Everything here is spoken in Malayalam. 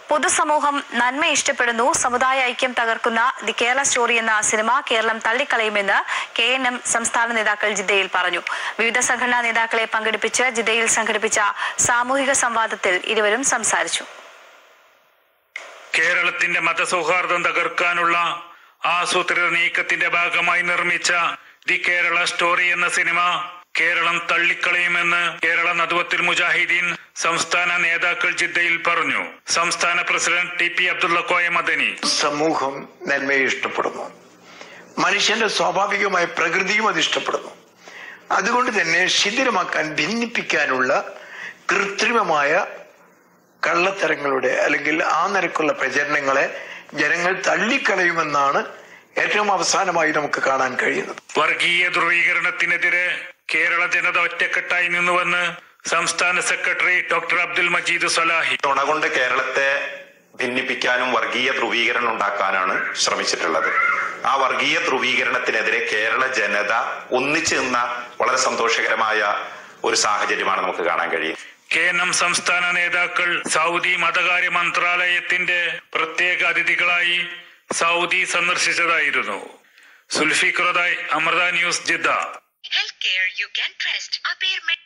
പൊതുസമൂഹം നന്മ ഇഷ്ടപ്പെടുന്നു സമുദായ ഐക്യം തകർക്കുന്ന ദി കേരള സ്റ്റോറി എന്ന സിനിമ കേരളം തള്ളിക്കളയുമെന്ന് കെ എൻ എം സംസ്ഥാന നേതാക്കൾ ജിദ്ദയിൽ പറഞ്ഞു വിവിധ സംഘടനാ നേതാക്കളെ പങ്കെടുപ്പിച്ച് ജിദ്ദയിൽ സംഘടിപ്പിച്ച സാമൂഹിക സംവാദത്തിൽ ഇരുവരും സംസാരിച്ചു കേരളത്തിന്റെ മതസൗഹാർദ്ദം തകർക്കാനുള്ള ആസൂത്രിത നീക്കത്തിന്റെ ഭാഗമായി നിർമ്മിച്ച ദി കേരള സ്റ്റോറി എന്ന സിനിമ കേരളം തള്ളിക്കളയുമെന്ന് കേരള നദുവത്തിൽ മുജാഹിദീൻ സംസ്ഥാന നേതാക്കൾ ജിദ്ദയിൽ പറഞ്ഞു സംസ്ഥാന president T P Abdulla Koya Madani സമൂഹം നന്മയെ ഇഷ്ടപ്പെടുന്നു മനുഷ്യന്റെ സ്വാഭാവികമായ പ്രകൃതിയും അത് ഇഷ്ടപ്പെടുന്നു അതുകൊണ്ട് തന്നെ ശിഥിലമാക്കാൻ ഭിന്നിപ്പിക്കാനുള്ള കൃത്രിമമായ കള്ളത്തരങ്ങളുടെ അല്ലെങ്കിൽ ആ നിരക്കുള്ള പ്രചരണങ്ങളെ ജനങ്ങൾ തള്ളിക്കളയുമെന്നാണ് ഏറ്റവും അവസാനമായി നമുക്ക് കാണാൻ കഴിയുന്നത് വർഗീയ ധ്രുവീകരണത്തിനെതിരെ കേരള ജനത ഒറ്റക്കെട്ടായി നിന്നുവെന്ന് സംസ്ഥാന സെക്രട്ടറി ഡോക്ടർ അബ്ദുൽ മജീദ് സലാഹി നുണ കൊണ്ട് കേരളത്തെ ഭിന്നിപ്പിക്കാനും വർഗീയ ധ്രുവീകരണം ഉണ്ടാക്കാനാണ് ശ്രമിച്ചിട്ടുള്ളത് ആ വർഗീയ ധ്രുവീകരണത്തിനെതിരെ കേരള ജനത ഒന്നിച്ചു നിന്ന വളരെ സന്തോഷകരമായ ഒരു സാഹചര്യമാണ് നമുക്ക് കാണാൻ കഴിയുന്നത് കെ എൻ എം സംസ്ഥാന നേതാക്കൾ സൗദി മതകാര്യ മന്ത്രാലയത്തിന്റെ പ്രത്യേക അതിഥികളായി സൗദി സന്ദർശിച്ചതായിരുന്നു സുൽഫിഖുറദായ് Amrita news Jeddah Healthcare you can trust. Apair Med-